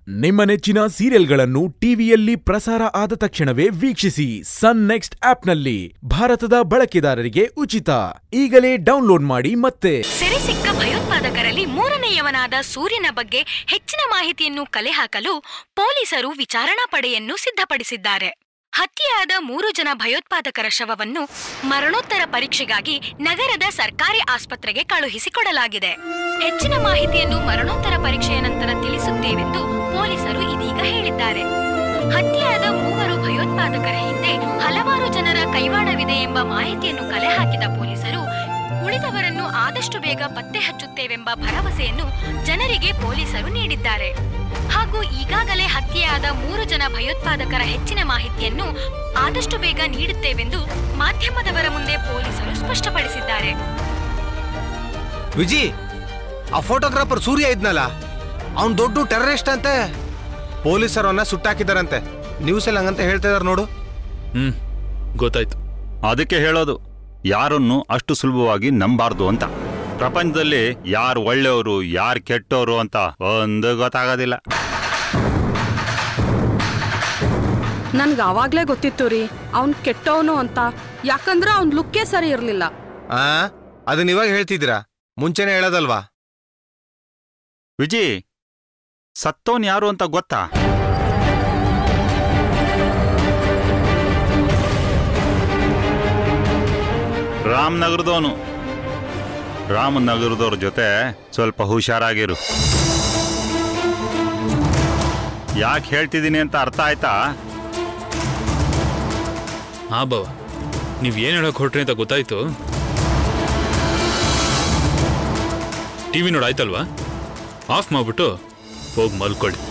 ನಿಮ್ಮ ನೆಚ್ಚಿನ ಸೀರಿಯಲ್ಗಳನ್ನು ಟಿವಿಯಲ್ಲಿ ಪ್ರಸಾರ ಆದ ತಕ್ಷಣವೇ ವೀಕ್ಷಿಸಿ ಸನ್ ನೆಕ್ಸ್ಟ್ ಆಪ್ನಲ್ಲಿ ಭಾರತದ ಬಳಕೆದಾರರಿಗೆ ಉಚಿತ ಈಗಲೇ ಡೌನ್ಲೋಡ್ ಮಾಡಿ ಮತ್ತೆ ಸೆರೆ ಸಿಕ್ಕ ಭಯೋತ್ಪಾದಕರಲ್ಲಿ ಮೂರನೆಯವನಾದ ಸೂರ್ಯನ ಬಗ್ಗೆ ಹೆಚ್ಚಿನ ಮಾಹಿತಿಯನ್ನು ಕಲೆ ಹಾಕಲು ಪೊಲೀಸರು ವಿಚಾರಣಾ ಪಡೆಯನ್ನು ಸಿದ್ಧಪಡಿಸಿದ್ದಾರೆ ಹತ್ಯೆಯಾದ ಮೂರು ಜನ ಭಯೋತ್ಪಾದಕರ ಶವವನ್ನು ಮರಣೋತ್ತರ ಪರೀಕ್ಷೆಗಾಗಿ ನಗರದ ಸರ್ಕಾರಿ ಆಸ್ಪತ್ರೆಗೆ ಕಳುಹಿಸಿಕೊಡಲಾಗಿದೆ ಹೆಚ್ಚಿನ ಮಾಹಿತಿಯನ್ನು ಮರಣೋತ್ತರ ಪರೀಕ್ಷೆಯ ನಂತರ ತಿಳಿಸುತ್ತೇವೆಂದು ಪೊಲೀಸರು ಇದೀಗ ಹೇಳಿದ್ದಾರೆ ಹತ್ಯೆಯಾದ ಮೂವರು ಭಯೋತ್ಪಾದಕರ ಹಿಂದೆ ಹಲವಾರು ಜನರ ಕೈವಾಡವಿದೆ ಎಂಬ ಮಾಹಿತಿಯನ್ನು ಕಲೆ ಹಾಕಿದ ಪೊಲೀಸರು ಉಳಿದವರನ್ನು ಆದಷ್ಟು ಬೇಗ ಪತ್ತೆ ಹಚ್ಚುತ್ತೇವೆಂಬ ಭರವಸೆಯನ್ನು ಜನರಿಗೆ ಪೊಲೀಸರು ನೀಡಿದ್ದಾರೆ ಹಾಗೂ ಈಗಾಗಲೇ ಹತ್ಯೆಯಾದ ಮೂರು ಜನ ಭಯೋತ್ಪಾದಕರ ಹೆಚ್ಚಿನ ಮಾಹಿತಿಯನ್ನು ಆದಷ್ಟು ಬೇಗ ನೀಡುತ್ತೇವೆಂದು ಮಾಧ್ಯಮದವರ ಮುಂದೆ ಪೊಲೀಸರು ಸ್ಪಷ್ಟಪಡಿಸಿದ್ದಾರೆ ವಿಜಿ ಆ ಫೋಟೋಗ್ರಾಫರ್ ಸೂರ್ಯ ಇದ್ನಲ್ಲ ಅವ್ನ್ ದೊಡ್ಡ ಟೆರರಿಸ್ಟ್ ಅಂತೆ ಪೊಲೀಸರು ಅವನ್ನ ಸುಟ್ಟಾಕಿದಾರಂತೆ ನ್ಯೂಸ್ ಅಲ್ಲಿ ಹಂಗಂತ ಹೇಳ್ತಾ ಇದಾರೆ ನೋಡು ಹ್ಮ್ ಗೊತ್ತಾಯ್ತು ಅದಕ್ಕೆ ಹೇಳೋದು ಯಾರನ್ನು ಅಷ್ಟು ಸುಲಭವಾಗಿ ನಂಬಾರ್ದು ಅಂತ ಪ್ರಪಂಚದಲ್ಲಿ ಯಾರು ಒಳ್ಳೆಯವರು ಯಾರು ಕೆಟ್ಟವರು ಅಂತ ಒಂದು ಗೊತ್ತಾಗೋದಿಲ್ಲ ನನ್ಗೆ ಅವಾಗ್ಲೇ ಗೊತ್ತಿತ್ತು ರೀ ಅವ್ನ್ ಕೆಟ್ಟವನು ಅಂತ ಯಾಕಂದ್ರೆ ಅವ್ನ್ ಲುಕ್ಕೇ ಸರಿ ಇರ್ಲಿಲ್ಲ ಆ ಅದನ್ನ ಇವಾಗ ಹೇಳ್ತಿದ್ದೀರಾ ಮುಂಚೆನೆ ಹೇಳೋದಲ್ವಾ ವಿಜಿ ಸತ್ತೋನ್ ಯಾರು ಅಂತ ಗೊತ್ತಾ ರಾಮನಗರದವನು ರಾಮನಗರದವ್ರ ಜೊತೆ ಸ್ವಲ್ಪ ಹುಷಾರಾಗಿರು ಯಾಕೆ ಹೇಳ್ತಿದ್ದೀನಿ ಅಂತ ಅರ್ಥ ಆಯ್ತಾ ಹಾ ಬಾವ ನೀವ್ ಏನ್ ಹೇಳಕ್ ಹೊರಟ್ರಿ ಅಂತ ಗೊತ್ತಾಯ್ತು ಟಿವಿ ನೋಡ್ ಆಯ್ತಲ್ವಾ ಆಫ್ ಮಾಡ್ಬಿಟ್ಟು ಹೋಗಿ ಮಲ್ಕೊಳ್ಳಿ